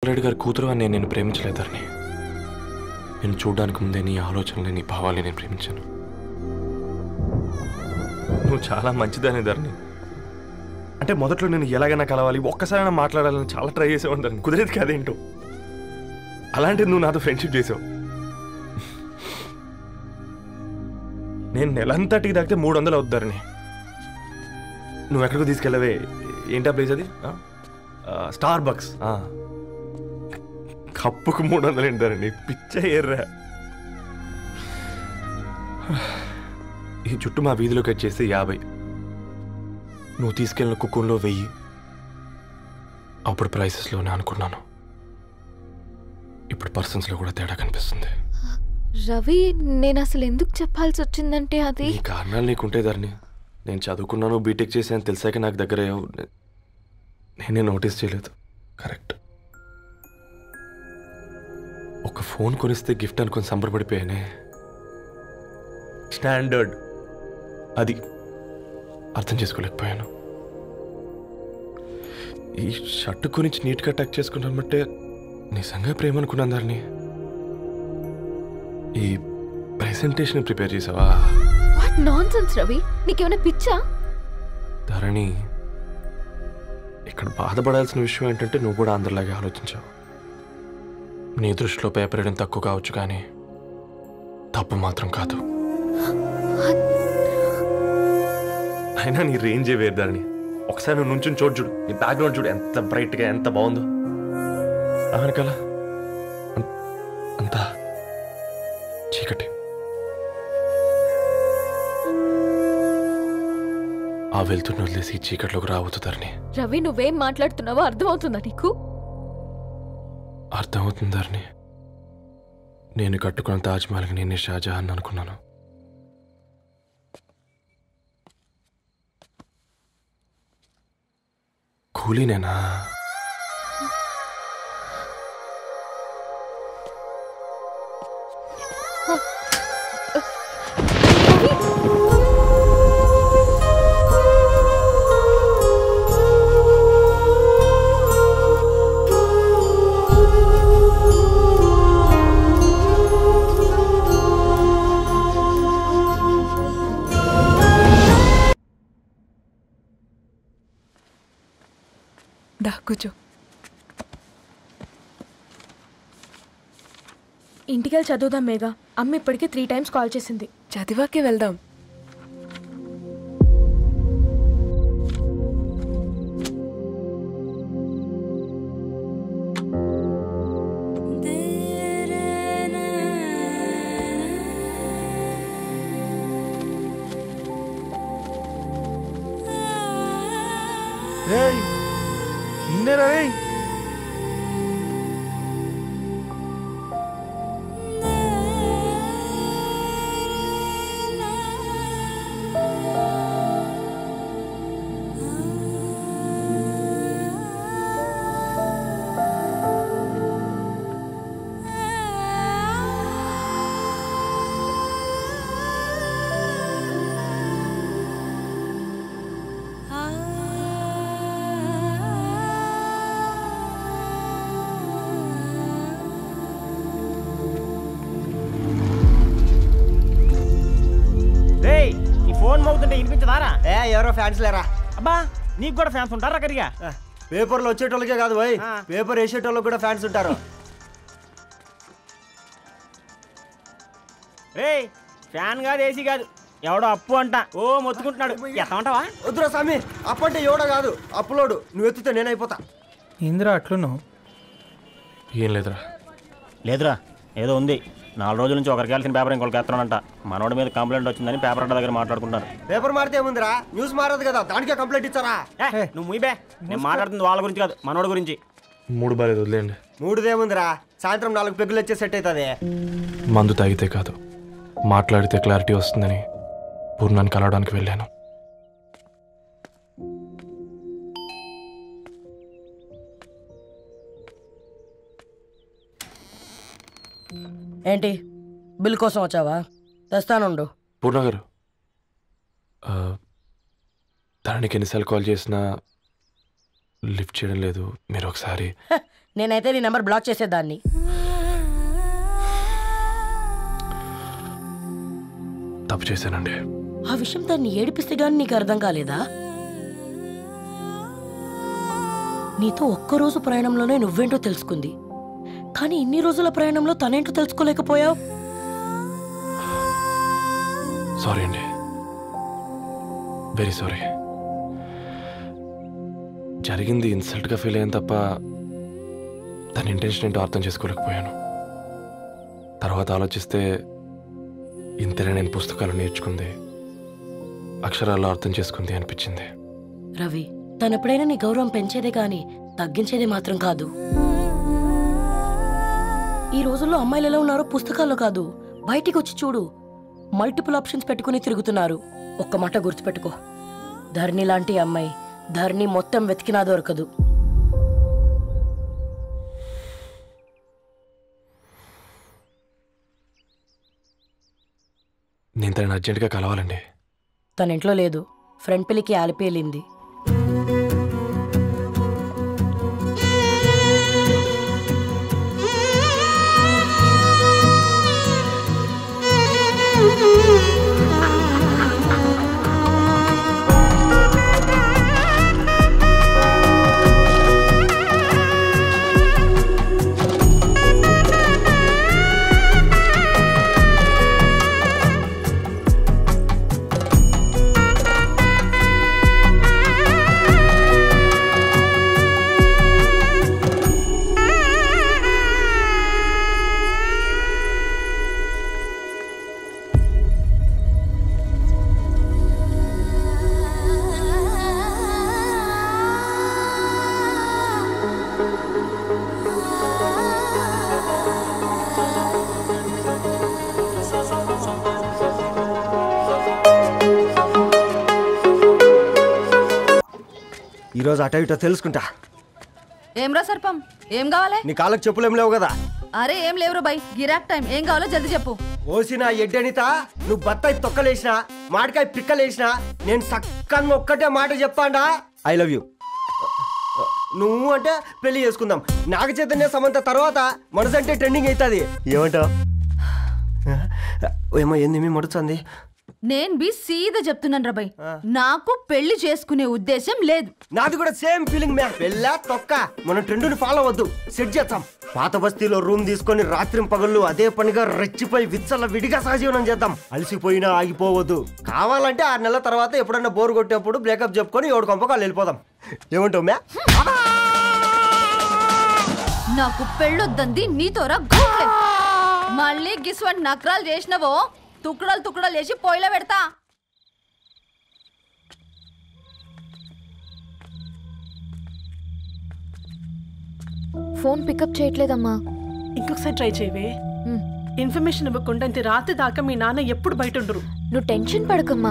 సుబ్బారెడ్డి గారి కూతురు అని నేను నిన్ను ప్రేమించలేదని నేను చూడడానికి ముందే నీ ఆలోచనలు నీ భావాలు నేను ప్రేమించాను నువ్వు చాలా మంచిదనే ధరణి అంటే మొదట్లో నేను ఎలాగైనా కలవాలి ఒక్కసారైనా మాట్లాడాలని చాలా ట్రై చేసేవాడిని ధరణి కుదిరేది కాదేంటో అలాంటిది నువ్వు నాతో ఫ్రెండ్షిప్ చేసావు నేను నెలంతటికి తాకితే మూడు వందలు అవుతారని నువ్వు ఎక్కడికో తీసుకెళ్ళవే ఏంటా ప్లేస్ అది ఆ? ఆ, స్టార్ బక్స్ ఆ. కప్పుకు మూడు వందలు ఏంటారండి పిచ్చ ఎర్రా ఈ చుట్టూ మా వీధిలో కట్ చేస్తే యాభై నువ్వు తీసుకెళ్ళిన కుక్కర్లో వెయ్యి అప్పుడు ప్రైసెస్లోనే అనుకున్నాను ఇప్పుడు పర్సన్స్లో కూడా తేడా కనిపిస్తుంది రవి నేను అసలు ఎందుకు చెప్పాల్సి వచ్చిందంటే అది ఈ కారణాలు నీకుంటే ధరణి నేను చదువుకున్నాను బీటెక్ చేశాను తెలిసాక నాకు దగ్గర ఏవో- నేనే నోటీస్ చేయలేదు కరెక్ట్ ఒక ఫోన్ కొనిస్తే గిఫ్ట్ అనుకొని సంబరపడిపోయానే స్టాండర్డ్ అది అర్థం చేసుకోలేకపోయాను ఈ షర్ట్ గురించి నీట్గా టక్ చేసుకున్నామంటే నిజంగా ప్రేమ అనుకున్నాను దాన్ని ఈ ప్రెజెంటేషన్ ప్రిపేర్ చేసావా వాట్ నాన్ సెన్స్ రవి నీకేమైనా పిచ్చా ధరణి ఇక్కడ బాధపడాల్సిన విషయం ఏంటంటే నువ్వు కూడా అందరిలాగే ఆలోచించావు నీ దృష్టిలో పేపర్ వేయడం తక్కువ కావచ్చు కానీ తప్పు మాత్రం కాదు అయినా నీ రేంజే వేరు ధరణి ఒకసారి నువ్వు నుంచుని చోటు చూడు నీ బ్యాక్గ్రౌండ్ చూడు ఎంత బ్రైట్గా ఎంత బాగుందో వెనకాల అం- అంతా చీకటి ఆ వెళ్తున్న వదిలేసి ఈ చీకట్లోకి రాబోతుందని రవి నువ్వేం మాట్లాడుతున్నావో అర్థమవుతుందా నీకు అర్థమవుతుందని నేను కట్టుకున్న తాజ్మహల్కి నేనే షాజహాన్ అనుకున్నాను కూలీనేనా దా కూర్చో ఇంటికెళ్ళి చదువుదాం మేఘా అమ్మ ఇప్పటికే త్రీ టైమ్స్ కాల్ చేసింది చదివాకే వెళ్దాం రేయ్ నిన్నేరా రేయ్ రేయ్ నీ ఫోన్ మోగుతుంటే వినిపించదారా ఏ ఎవరో ఫ్యాన్స్ లేరా అబ్బా నీకు కూడా ఫ్యాన్స్ ఉంటారా కరిగా పేపర్లో వచ్చేటోళ్ళకే కాదు పోయి ఆ. పేపర్ వేసేటోళ్ళకి కూడా ఫ్యాన్స్ ఉంటారు రేయ్ ఫ్యాన్ కాదు ఏసీ కాదు ఎవడో అప్పు అంట ఓ మొత్తుకుంటున్నాడు ఎత్తమంటావా వద్దురా స్వామి అప్పంటే ఎవడో కాదు అప్లోడ్ నువ్వు ఎత్తుతే నేనైపోతా ఏందిరా అట్లున్నావు ఏం లేదురా లేదురా ఏదో ఉంది నాలుగు రోజుల నుంచి ఒకరికి వెళ్ళిన పేపర్ ఇంకొకరికి ఎత్తనంట మనోడి మీద కంప్లైంట్ వచ్చిందని పేపర్ అడ్డ దగ్గర మాట్లాడుకుంటారు పేపర్ మారితే ఏముందిరా న్యూస్ మారదు కదా దానికే కంప్లైంట్ ఇచ్చారా ఏ, నువ్వు ముయ్యబే నేను మాట్లాడుతుంది వాళ్ళ గురించి కాదు మనోడి గురించి మూడు బాలేదు వదిలేండి మూడుదేముందిరా సాయంత్రం నాలుగు పెగ్గులు వచ్చే సెట్ అవుతుంది మందు తాగితే కాదు మాట్లాడితే క్లారిటీ వస్తుందని పూర్ణాన్ని కలవడానికి వెళ్ళాను ఏంటి బిల్ కోసం వచ్చావా తెస్తానుండు పూర్ణ గారు ఆ, తననికి ఎన్నిసార్లు కాల్ చేసినా లిఫ్ట్ చేయడం లేదు మీరు ఒకసారి హ, నేనైతే నీ నెంబర్ బ్లాక్ చేసేదాన్ని తప్పు చేశానండి ఆ విషయం దాన్ని ఏడిపిస్తే గానీ నీకు అర్థం కాలేదా నీతో ఒక్కరోజు ప్రయాణంలోనే నువ్వేంటో తెలుసుకుంది కానీ ఇన్ని రోజుల ప్రయాణంలో తనేంటో తెలుసుకోలేకపోయావు సారీ అండి వెరీ సారీ జరిగింది ఇన్సల్ట్గా ఫీల్ అయ్యాను తప్ప తన ఇంటెన్షన్ ఏంటో అర్థం చేసుకోలేకపోయాను తర్వాత ఆలోచిస్తే ఇంతనే నేను పుస్తకాలు నేర్చుకుంది అక్షరాల్లో అర్థం చేసుకుంది అనిపించింది రవి తనెప్పుడైనా నీ గౌరవం పెంచేదే కానీ తగ్గించేదే మాత్రం కాదు ఈ రోజుల్లో అమ్మాయిలు ఎలా ఉన్నారో పుస్తకాల్లో కాదు బయటికి వచ్చి చూడు మల్టిపుల్ ఆప్షన్స్ పెట్టుకుని తిరుగుతున్నారు ఒక్క మాట గుర్తుపెట్టుకో ధరణి లాంటి అమ్మాయి ధరణి మొత్తం వెతికినా దొరకదు నేను తనని అర్జెంటుగా కలవాలండి తన ఇంట్లో లేదు ఫ్రెండ్ పెళ్లికి ఆలిపేలింది ఈరోజు అటో ఇటో తెలుసుకుంటా ఏమ్రా సర్పం ఏం కావాలి నీ కాళ్ళకి చెప్పులేం లేవు కదా అరే ఏం లేవురా బై గిరాక్ టైం ఏం కావాలో జల్దీ చెప్పు ఓసిన ఎడ్డనిత నువ్వు బత్తాయి తొక్కలేసిన మామిడికాయ పిక్కలేసిన నేను సక్కన్ ఒక్కటే మాట చెప్పాండా ఐ లవ్ యూ నువ్వు అంటే పెళ్లి చేసుకుందాం నాగ చైతన్య సమంత తర్వాత మనసంటే ట్రెండింగ్ అవుతుంది ఏమంటావు ఏమో ఏంది మీ మడుతుంది నేను బి సీదా చెప్తున్నాను రా బై నాకు పెళ్లి చేసుకునే ఉద్దేశం లేదు నాది కూడా సేమ్ ఫీలింగ్ మ్యా పెళ్ళా తొక్క మనం ట్రెండ్ని ఫాలో అవ్వద్దు సెట్ చేద్దాం పాత బస్తీలో రూమ్ తీసుకొని రాత్రి పగళ్ళు అదే పనిగా రెచ్చిపోయి విచ్చల విడిగా సహజీవనం చేద్దాం అలసిపోయినా ఆగిపోవద్దు కావాలంటే ఆరు నెలల తర్వాత ఎప్పుడన్నా బోర్ కొట్టేప్పుడు బ్రేకప్ చెప్పుకొని ఎవడు కొంపకాలు వెళ్ళిపోదాం ఏమంటావు మ్యా నాకు పెళ్ళొద్దంది నీతోరా గూట్లే మళ్ళీ గిస్వంటి నకరాలు చేసినవో తుక్కడలు తుక్కడలు వేసి పొయ్యిలో పెడతా ఫోన్ పికప్ చేయట్లేదమ్మా ఇంకొకసారి ట్రై చేయవే మ్. ఇన్ఫర్మేషన్ ఇవ్వకుండా ఇంత రాత్రి దాకా మీ నాన్న ఎప్పుడు బయట ఉండరు నువ్వు టెన్షన్ పడకమ్మా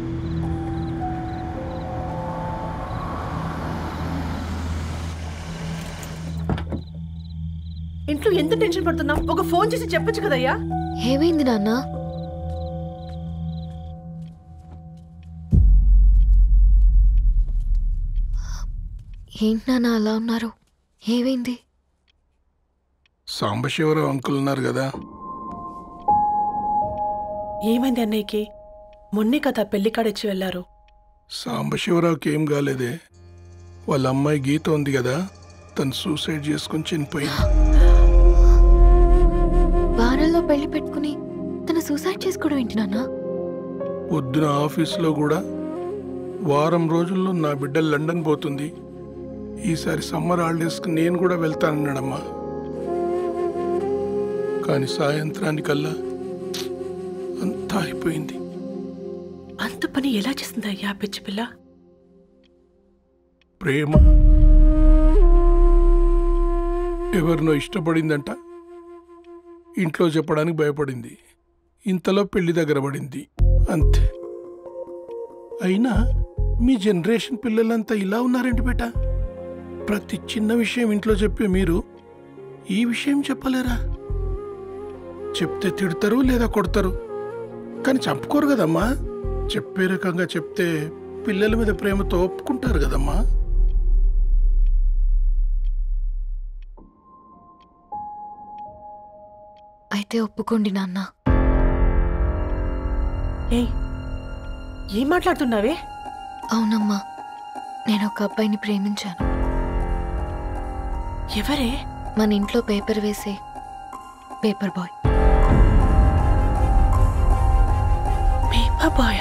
ఇంట్లో ఎంత టెన్షన్ పడుతున్నావు ఒక ఫోన్ చేసి చెప్పొచ్చు కదయ్యా ఏమైంది నాన్న ఏంటి నాన్న అలా ఉన్నారు ఏమైంది సాంబశివరావు అంకుల్ ఉన్నారు కదా ఏమైంది అన్నయ్యకి మొన్నే కదా పెళ్లి కాడొచ్చి వెళ్ళారు సాంబశివరావుకి ఏం కాలేదే వాళ్ళ అమ్మాయి గీత ఉంది కదా తను సూసైడ్ చేసుకుని చనిపోయింది వారంలో పెళ్లి పెట్టుకుని తను సూసైడ్ చేసుకోవడం ఏంటి నాన్న పొద్దున ఆఫీసులో కూడా వారం రోజుల్లో నా బిడ్డ లండన్ పోతుంది ఈసారి సమ్మర్ హాలిడేస్కి నేను కూడా వెళ్తానన్నాడమ్మా కానీ సాయంత్రానికల్లా అంతా అయిపోయింది అంత పని ఎలా చేస్తుంది అయ్యా పిచ్చి పిల్ల ప్రేమ ఎవరినో ఇష్టపడిందంట ఇంట్లో చెప్పడానికి భయపడింది ఇంతలో పెళ్లి దగ్గర పడింది అంతే అయినా మీ జనరేషన్ పిల్లలంతా ఇలా ఉన్నారేంటి బేట ప్రతి చిన్న విషయం ఇంట్లో చెప్పే మీరు ఈ విషయం చెప్పలేరా చెప్తే తిడతారు లేదా కొడతారు కానీ చంపుకోరు కదమ్మా చెప్పే రకంగా చెప్తే పిల్లల మీద ప్రేమతో ఒప్పుకుంటారు కదమ్మా అయితే ఒప్పుకోండి నాన్న ఏయ్ ఏం మాట్లాడుతున్నావే అవునమ్మా నేను ఒక అబ్బాయిని ప్రేమించాను ఎవరే మన ఇంట్లో పేపర్ వేసే పేపర్ బాయ్ పేపర్ బాయ్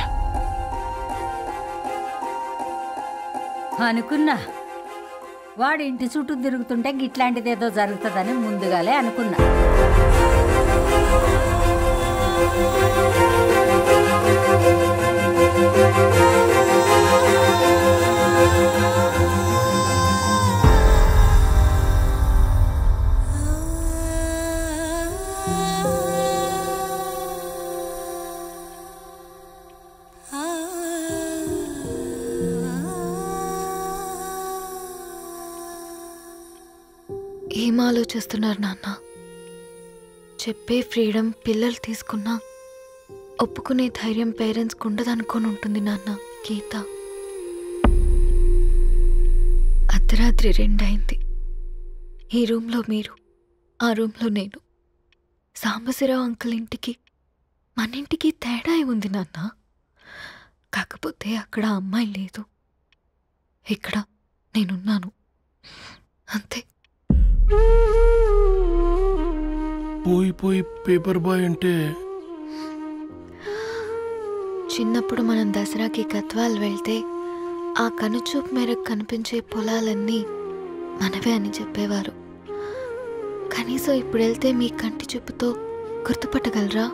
అనుకున్నా వాడి ఇంటి చుట్టూ తిరుగుతుంటే గిట్లాంటిదేదో జరుగుతుందని ముందుగాలే అనుకున్నా ఏం ఆలోచిస్తున్నారు నాన్న చెప్పే ఫ్రీడమ్ పిల్లలు తీసుకున్నా ఒప్పుకునే ధైర్యం పేరెంట్స్కి ఉండదనుకొని ఉంటుంది నాన్న గీత అర్ధరాత్రి రెండైంది ఈ రూమ్లో మీరు ఆ రూమ్లో నేను సాంబశివరావు అంకుల్ ఇంటికి మన ఇంటికి తేడా ఉంది నాన్న కాకపోతే అక్కడ ఆ అమ్మాయి లేదు ఇక్కడ నేనున్నాను అంతే పోయి పోయి పేపర్ బాయ్ అంటే చిన్నప్పుడు మనం దసరాకి కత్వాల్ వెళ్తే ఆ కనుచూపు మేరకు కనిపించే పొలాలన్నీ మనవే అని చెప్పేవారు కనీసం ఇప్పుడు వెళ్తే మీ కంటి చూపుతో గుర్తుపట్టగలరా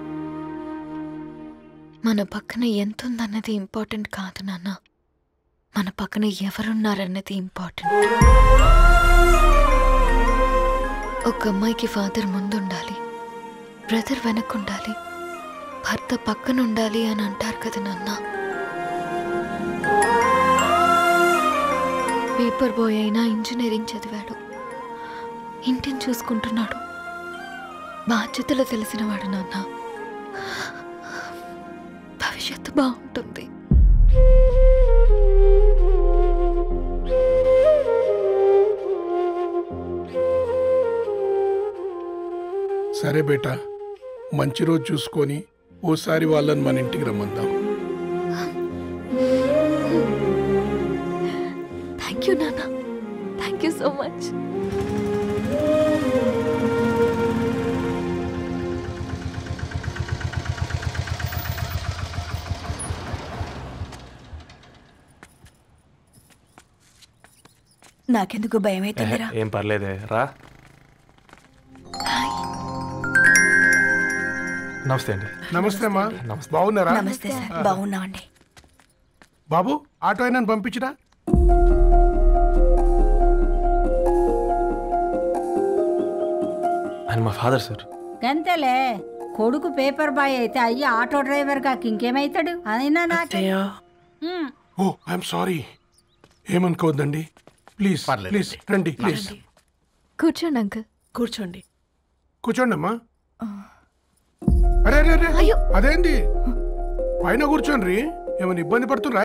మన పక్కన ఎంత ఉందన్నది ఇంపార్టెంట్ కాదు నాన్న మన పక్కన ఎవరున్నారన్నది ఇంపార్టెంట్ ఒక అమ్మాయికి ఫాదర్ ముందుండాలి బ్రదర్ వెనకుండాలి భర్త పక్కన ఉండాలి అని అంటారు కదా నాన్న పేపర్ బాయ్ అయినా ఇంజనీరింగ్ చదివాడు ఇంటిని చూసుకుంటున్నాడు బాధ్యతలు తెలిసినవాడు నాన్న భవిష్యత్తు బాగుంటుంది సరే బేటా మంచి రోజు చూసుకొని ఓసారి వాళ్ళని మన ఇంటికి రమ్మందాం థ్యాంక్ యూ నాన్న థ్యాంక్ యూ సో మచ్ నాకెందుకు భయం ఏహే, అవుతుందిరా ఏం పర్లేదే రా నమస్తే అండి నమస్తే అమ్మా బాగున్నారా నమస్తే సార్ బాగున్నామండి బాబు ఆటో అయినా పంపించినా ఆయన మా ఫాదర్ సార్ గంతేలే కొడుకు పేపర్ బాయ్ అయితే అయ్యి ఆటో డ్రైవర్ కాక ఇంకేమైతాడు అయినా నాకే ఉమ్. ఓ ఐఎమ్ సారీ ఏమనుకోవద్దండి ప్లీజ్ ప్లీజ్ రండి ప్లీజ్ కూర్చోండి అంకుల్ కూర్చోండి కూర్చోండి అమ్మా అరే అరే అరే అదేంది పైన కూర్చోండి ఏమైనా ఇబ్బంది పడుతున్నా